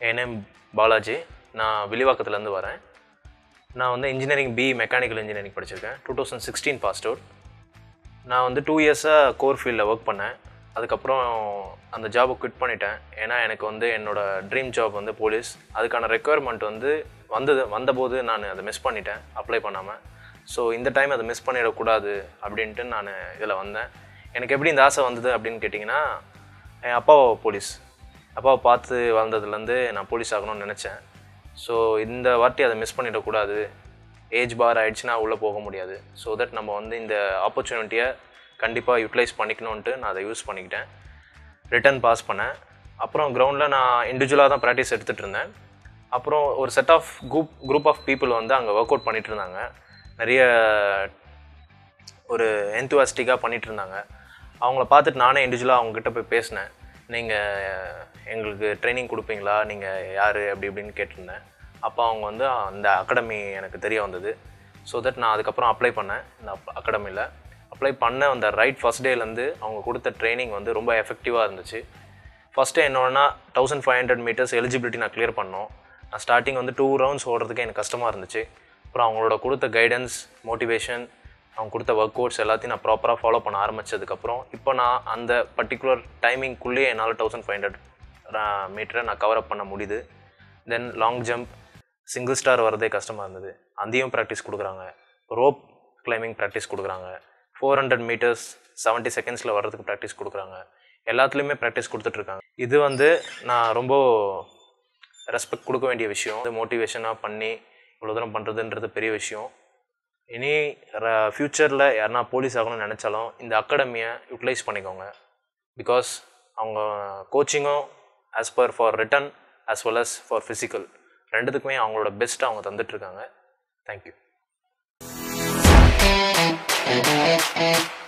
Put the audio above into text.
என் name Balaji நான் விலிவாக்கத்துலேருந்து வரேன் நான் வந்து இன்ஜினியரிங் பி மெக்கானிக்கல் இன்ஜினியரிங் படிச்சிருக்கேன் two thousand sixteen passed out நான் வந்து டூ இயர்ஸாக கோர் ஃபீல்டில் ஒர்க் பண்ணேன் அதுக்கப்புறம் அந்த ஜாபை குவிட் பண்ணிட்டேன் ஏன்னா எனக்கு வந்து என்னோடய ட்ரீம் ஜாப் வந்து போலீஸ் அதுக்கான ரெக்குயர்மெண்ட் வந்து வந்தது வந்தபோது நான் அதை மிஸ் பண்ணிட்டேன் அப்ளை பண்ணாமல் ஸோ இந்த டைம் அதை மிஸ் பண்ணிடக்கூடாது அப்படின்ட்டு நான் இதில் வந்தேன் எனக்கு எப்படி இந்த ஆசை வந்தது அப்படின்னு கேட்டிங்கன்னா என் அப்பா போலீஸ் அப்பாவை பார்த்து வளர்ந்ததுலேருந்து நான் போலீஸ் ஆகணும்னு நினச்சேன் ஸோ இந்த வாட்டி அதை மிஸ் பண்ணிடக்கூடாது ஏஜ் பார் ஆயிடுச்சுன்னா உள்ளே போக முடியாது ஸோ தட் நம்ம வந்து இந்த ஆப்பர்ச்சுனிட்டியை கண்டிப்பாக யூட்டிலைஸ் பண்ணிக்கணுன்ட்டு நான் அதை யூஸ் பண்ணிக்கிட்டேன் ரிட்டன் பாஸ் பண்ணேன் அப்புறம் கிரவுண்டில் நான் இண்டிவிஜுவலாக தான் ப்ராக்டிஸ் எடுத்துகிட்டு இருந்தேன் அப்புறம் ஒரு set of group group of people வந்து அங்கே ஒர்க் அவுட் பண்ணிட்டு இருந்தாங்க நிறைய ஒரு என்துவாஸ்டிக்காக பண்ணிட்டு இருந்தாங்க அவங்கள பார்த்துட்டு நானே இண்டிவிஜுவலாக அவங்கக்கிட்ட போய் பேசினேன் நீங்கள் எங்களுக்கு ட்ரைனிங் கொடுப்பீங்களா நீங்கள் யார் அப்படி இப்படின்னு கேட்டிருந்தேன் அப்போ அவங்க வந்து அந்த அகாடமி எனக்கு தெரிய வந்தது ஸோ தட் நான் அதுக்கப்புறம் அப்ளை பண்ணேன் இந்த அகாடமியில் அப்ளை பண்ண அந்த ரைட் ஃபஸ்ட் டேலேருந்து அவங்க கொடுத்த ட்ரைனிங் வந்து ரொம்ப எஃபெக்டிவாக இருந்துச்சு ஃபஸ்ட்டு என்னோடனா thousand five hundred metres eligibility நான் கிளியர் பண்ணோம் நான் ஸ்டார்டிங் வந்து டூ ரவுண்ட்ஸ் ஓடுறதுக்கு எனக்கு கஷ்டமாக இருந்துச்சு அப்புறம் அவங்களோட கொடுத்த கைடன்ஸ் மோட்டிவேஷன் அவங்க கொடுத்த ஒர்க் அவுட்ஸ் எல்லாத்தையும் நான் ப்ராப்பராக ஃபாலோ பண்ண ஆரம்பித்ததுக்கப்புறம் இப்போ நான் அந்த பர்டிகுலர் டைமிங்குள்ளேயே என்னால் தௌசண்ட் ஃபைவ் ஹண்ட்ரட் மீட்டரை நான் கவர் அப் பண்ண முடியுது then long jump single star வரதே கஷ்டமாக இருந்தது அதையும் ப்ராக்டிஸ் கொடுக்குறாங்க ரோப் கிளைம்பிங் ப்ராக்டிஸ் கொடுக்குறாங்க ஃபோர் ஹண்ட்ரட் மீட்டர்ஸ் செவன்ட்டி செகண்ட்ஸில் வர்றதுக்கு ப்ராக்டிஸ் கொடுக்குறாங்க எல்லாத்துலேயுமே ப்ராக்டிஸ் கொடுத்துட்ருக்காங்க இது வந்து நான் ரொம்ப ரெஸ்பெக்ட் கொடுக்க வேண்டிய விஷயம் இது மோட்டிவேஷனாக பண்ணி இவ்வளோ தூரம் பண்ணுறதுன்றது பெரிய விஷயம் இனி ஃப்யூச்சரில் யாருனா போலீஸ் ஆகணும்னு நினச்சாலும் இந்த அகாடமியை யூட்டிலைஸ் பண்ணிக்கோங்க பிகாஸ் அவங்க கோச்சிங்கும் as per for written as well as for physical ரெண்டுத்துக்குமே அவங்களோட பெஸ்ட்டை அவங்க தந்துட்டுருக்காங்க தேங்க்யூ